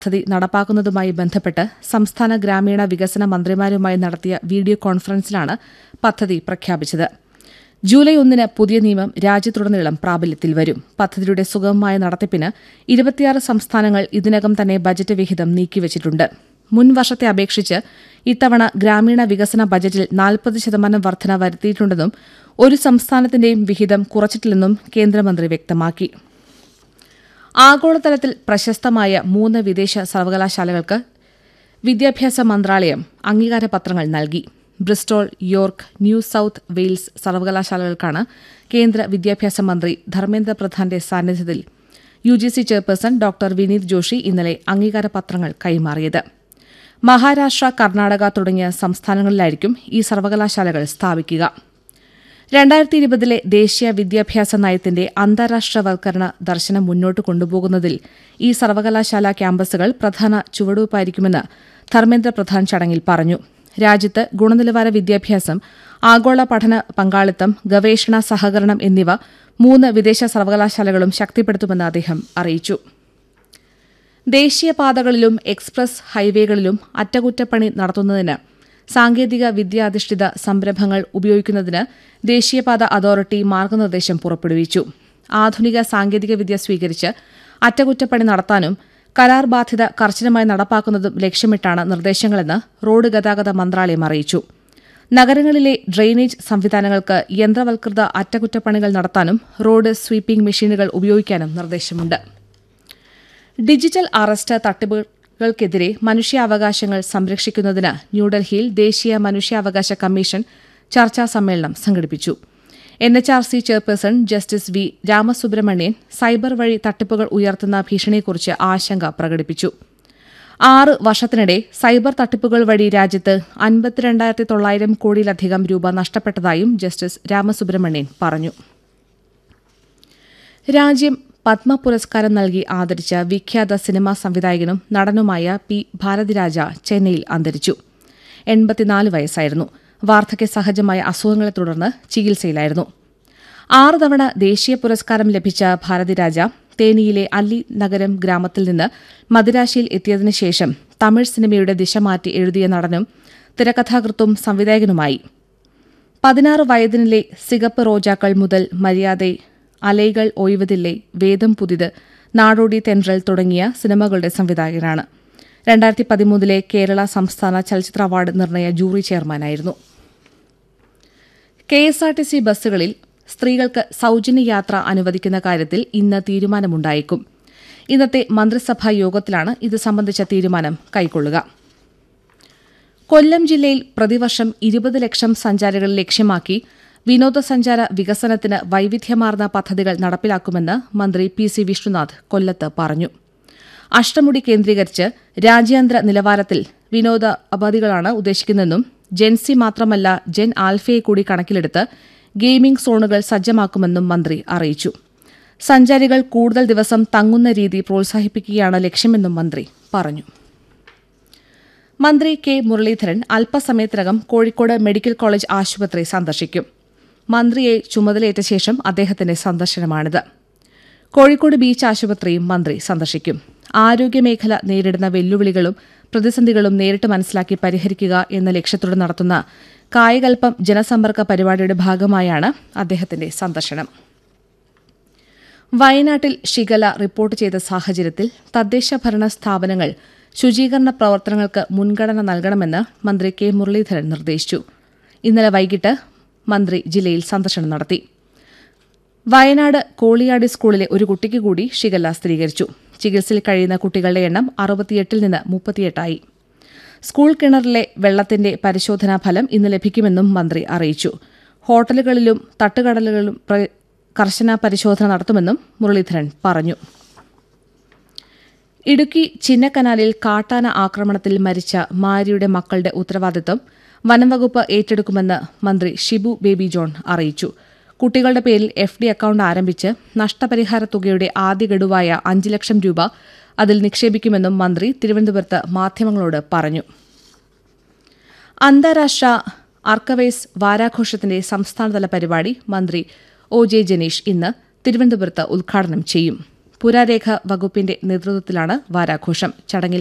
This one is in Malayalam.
പദ്ധതി നടപ്പാക്കുന്നതുമായി ബന്ധപ്പെട്ട് സംസ്ഥാന ഗ്രാമീണ വികസന മന്ത്രിമാരുമായി നടത്തിയ വീഡിയോ കോൺഫറൻസിലാണ് പദ്ധതി പ്രഖ്യാപിച്ചത് ജൂലൈ ഒന്നിന് പുതിയ നിയമം രാജ്യത്തുടനീളം പ്രാബല്യത്തിൽ വരും പദ്ധതിയുടെ സുഗമമായ നടത്തിപ്പിന് ഇരുപത്തിയാറ് സംസ്ഥാനങ്ങൾ ഇതിനകം തന്നെ ബജറ്റ് വിഹിതം നീക്കിവച്ചിട്ടുണ്ട് മുൻ വർഷത്തെ അപേക്ഷിച്ച് ഇത്തവണ ഗ്രാമീണ വികസന ബജറ്റിൽ നാൽപ്പത് ശതമാനം വർധന വരുത്തിയിട്ടുണ്ടെന്നും ഒരു സംസ്ഥാനത്തിന്റെയും വിഹിതം കുറച്ചിട്ടില്ലെന്നും കേന്ദ്രമന്ത്രി വ്യക്തമാക്കി ആഗോളതലത്തിൽ പ്രശസ്തമായ മൂന്ന് വിദേശ സർവകലാശാലകൾക്ക് വിദ്യാഭ്യാസ മന്ത്രാലയം അംഗീകാരപത്രങ്ങൾ നൽകി Bristol York New South Wales സർവകലാശാലകൾക്കാണ് കേന്ദ്ര വിദ്യാഭ്യാസ മന്ത്രി ധർമ്മേന്ദ്ര പ്രധാന്റെ സാന്നിധ്യത്തിൽ U G C chairperson doctor Vineet Joshi ഇന്നലെ അംഗീകാരപത്രങ്ങൾ കൈമാറിയത് മഹാരാഷ്ട്ര കർണാടക തുടങ്ങിയ സംസ്ഥാനങ്ങളിലായിരിക്കും ഈ സർവകലാശാലകൾ സ്ഥാപിക്കുക രണ്ടായിരത്തി ഇരുപതിലെ ദേശീയ വിദ്യാഭ്യാസ നയത്തിന്റെ അന്താരാഷ്ട്രവൽക്കരണ ദർശനം മുന്നോട്ട് കൊണ്ടുപോകുന്നതിൽ ഈ സർവകലാശാല ക്യാമ്പസുകൾ പ്രധാന ചുവടുവയ്പായിരിക്കുമെന്ന് ധർമ്മേന്ദ്ര പ്രധാൻ ചടങ്ങിൽ പറഞ്ഞു രാജ്യത്ത് ഗുണനിലവാര വിദ്യാഭ്യാസം ആഗോള പഠന പങ്കാളിത്തം ഗവേഷണ സഹകരണം എന്നിവ മൂന്ന് വിദേശ സർവകലാശാലകളും ശക്തിപ്പെടുത്തുമെന്ന് അദ്ദേഹം അറിയിച്ചു ദേശീയപാതകളിലും എക്സ്പ്രസ് ഹൈവേകളിലും അറ്റകുറ്റപ്പണി നടത്തുന്നതിന് സാങ്കേതിക വിദ്യാധിഷ്ഠിത സംരംഭങ്ങൾ ഉപയോഗിക്കുന്നതിന് ദേശീയപാത അതോറിറ്റി മാർഗനിർദ്ദേശം പുറപ്പെടുവിച്ചു ആധുനിക സാങ്കേതികവിദ്യ സ്വീകരിച്ച് അറ്റകുറ്റപ്പണി നടത്താനും കരാർ ബാധ്യത കർശനമായി നടപ്പാക്കുന്നതും ലക്ഷ്യമിട്ടാണ് നിർദ്ദേശങ്ങളെന്ന് റോഡ് ഗതാഗത മന്ത്രാലയം അറിയിച്ചു നഗരങ്ങളിലെ ഡ്രെയിനേജ് സംവിധാനങ്ങൾക്ക് യന്ത്രവൽകൃത അറ്റകുറ്റപ്പണികൾ നടത്താനും റോഡ് സ്വീപ്പിംഗ് മെഷീനുകൾ ഉപയോഗിക്കാനും നിർദ്ദേശമുണ്ട് ഡിജിറ്റൽ അറസ്റ്റ് തട്ടിപ്പുകൾക്കെതിരെ മനുഷ്യാവകാശങ്ങൾ സംരക്ഷിക്കുന്നതിന് ന്യൂഡൽഹിയിൽ ദേശീയ മനുഷ്യാവകാശ കമ്മീഷൻ ചർച്ചാ സമ്മേളനം സംഘടിപ്പിച്ചു N H R C chairperson justice V Ramasubramanian cyber വഴി തട്ടിപ്പുകൾ ഉയർത്തുന്ന ഭീഷണിയെക്കുറിച്ച് ആശങ്ക പ്രകടിപ്പിച്ചു ആറ് വർഷത്തിനിടെ സൈബർ തട്ടിപ്പുകൾ വഴി രാജ്യത്ത് അൻപത്തിരണ്ടായിരത്തി തൊള്ളായിരം കോടിയിലധികം രൂപ നഷ്ടപ്പെട്ടതായും ജസ്റ്റിസ് രാമസുബ്രഹ്മണ്യൻ പറഞ്ഞു രാജ്യം പത്മ പുരസ്കാരം നൽകി ആദരിച്ച വിഖ്യാത സിനിമാ സംവിധായകനും നടനുമായ പി ഭാരതിരാജ ചെന്നൈയിൽ അന്തരിച്ചു എൺപത്തിനാല് വയസ്സായിരുന്നു വാർദ്ധക്യ സഹജമായ അസുഖങ്ങളെ തുടർന്ന് ചികിത്സയിലായിരുന്നു ആറ് തവണ ദേശീയ പുരസ്കാരം ലഭിച്ച ഭാരതിരാജ തേനിയിലെ അല്ലി നഗരം ഗ്രാമത്തിൽ നിന്ന് മദിരാശിയിൽ എത്തിയതിനു ശേഷം തമിഴ് സിനിമയുടെ ദിശ മാറ്റി എഴുതിയ നടനും തിരക്കഥാകൃത്തും സംവിധായകനുമായി പതിനാറ് വയതിനിലെ സിഗപ്പ് റോജാക്കൾ മുതൽ മര്യാദ അലൈകൾ ഒയ്വതില്ലേ വേദം പുതിത് നാടോടി തെൻറൽ തുടങ്ങിയ സിനിമകളുടെ സംവിധായകനാണ് രണ്ടായിരത്തി പതിമൂന്നിലെ കേരള സംസ്ഥാന ചലച്ചിത്ര അവാർഡ് നിർണയ ജൂറി ചെയർമാനായിരുന്നു K S R T C ബസ്സുകളിൽ സ്ത്രീകൾക്ക് സൌജന്യ യാത്ര അനുവദിക്കുന്ന കാര്യത്തിൽ ഇന്ന് തീരുമാനമുണ്ടായേക്കും ഇന്നത്തെ മന്ത്രിസഭാ യോഗത്തിലാണ് ഇത് സംബന്ധിച്ച തീരുമാനം കൈക്കൊള്ളുക കൊല്ലം ജില്ലയിൽ പ്രതിവർഷം ഇരുപത് ലക്ഷം സഞ്ചാരികൾ ലക്ഷ്യമാക്കി വിനോദസഞ്ചാര വികസനത്തിന് വൈവിധ്യമാർന്ന പദ്ധതികൾ നടപ്പിലാക്കുമെന്ന് മന്ത്രി പി സി വിഷ്ണുനാഥ് കൊല്ലത്ത് പറഞ്ഞു അഷ്ടമുടി കേന്ദ്രീകരിച്ച് രാജ്യാന്തര നിലവാരത്തിൽ വിനോദ ഉപാധികളാണ് ഉദ്ദേശിക്കുന്നതെന്നും ജെൻസി മാത്രമല്ല ജെൻ ആൽഫയെ കൂടി കണക്കിലെടുത്ത് ഗെയിമിംഗ് സോണുകൾ സജ്ജമാക്കുമെന്നും മന്ത്രി അറിയിച്ചു സഞ്ചാരികൾ കൂടുതൽ ദിവസം തങ്ങുന്ന രീതി പ്രോത്സാഹിപ്പിക്കുകയാണ് ലക്ഷ്യമെന്നും മന്ത്രി പറഞ്ഞു മന്ത്രി കെ മുരളീധരൻ അല്പസമയത്തിനകം കോഴിക്കോട് മെഡിക്കൽ കോളേജ് ആശുപത്രി സന്ദർശിക്കും മന്ത്രിയെ ചുമതലയേറ്റ ശേഷം അദ്ദേഹത്തിന്റെ സന്ദർശനമാണിത് കോഴിക്കോട് ബീച്ച് ആശുപത്രിയും മന്ത്രി സന്ദർശിക്കും ആരോഗ്യമേഖല നേരിടുന്ന വെല്ലുവിളികളും പ്രതിസന്ധികളും നേരിട്ട് മനസ്സിലാക്കി പരിഹരിക്കുക എന്ന ലക്ഷ്യത്തോടെ നടത്തുന്ന കായകൽപ്പം ജനസമ്പർക്ക പരിപാടിയുടെ ഭാഗമായാണ് അദ്ദേഹത്തിന്റെ സന്ദർശനം വയനാട്ടിൽ ഷിഗല റിപ്പോർട്ട് ചെയ്ത സാഹചര്യത്തിൽ തദ്ദേശ ഭരണ സ്ഥാപനങ്ങൾ ശുചീകരണ പ്രവർത്തനങ്ങൾക്ക് മുൻഗണന നൽകണമെന്ന് മന്ത്രി കെ മുരളീധരൻ നിർദ്ദേശിച്ചു ഇന്നലെ വൈകിട്ട് മന്ത്രി ജില്ലയിൽ സന്ദർശനം നടത്തി വയനാട് കോളിയാടി സ്കൂളിലെ ഒരു കുട്ടിക്ക് കൂടി ഷിഗല്ല സ്ഥിരീകരിച്ചു ചികിത്സയിൽ കഴിയുന്ന കുട്ടികളുടെ എണ്ണം അറുപത്തിയെട്ടിൽ നിന്ന് മുപ്പത്തിയെട്ടായി സ്കൂൾ കിണറിലെ വെള്ളത്തിന്റെ പരിശോധനാ ഫലം ഇന്ന് ലഭിക്കുമെന്നും മന്ത്രി അറിയിച്ചു ഹോട്ടലുകളിലും തട്ടുകടലുകളിലും കർശന പരിശോധന നടത്തുമെന്നും മുരളീധരൻ പറഞ്ഞു ഇടുക്കി ചിന്നക്കനാലിൽ കാട്ടാന ആക്രമണത്തിൽ മരിച്ച മാരിയുടെ മക്കളുടെ ഉത്തരവാദിത്തം വനംവകുപ്പ് ഏറ്റെടുക്കുമെന്ന് മന്ത്രി ഷിബു ബേബി ജോൺ അറിയിച്ചു കുട്ടികളുടെ പേരിൽ എഫ് ഡി അക്കൌണ്ട് ആരംഭിച്ച് നഷ്ടപരിഹാര തുകയുടെ ആദ്യ ഗഡുവായ അഞ്ച് ലക്ഷം രൂപ അതിൽ നിക്ഷേപിക്കുമെന്നും മന്ത്രി തിരുവനന്തപുരത്ത് മാധ്യമങ്ങളോട് പറഞ്ഞു അന്താരാഷ്ട്ര ആർക്കവൈസ് വാരാഘോഷത്തിന്റെ സംസ്ഥാനതല പരിപാടി മന്ത്രി ഒ ജെ ജനീഷ് ഇന്ന് തിരുവനന്തപുരത്ത് ഉദ്ഘാടനം ചെയ്യും പുരാരേഖ വകുപ്പിന്റെ നേതൃത്വത്തിലാണ് വാരാഘോഷം ചടങ്ങിൽ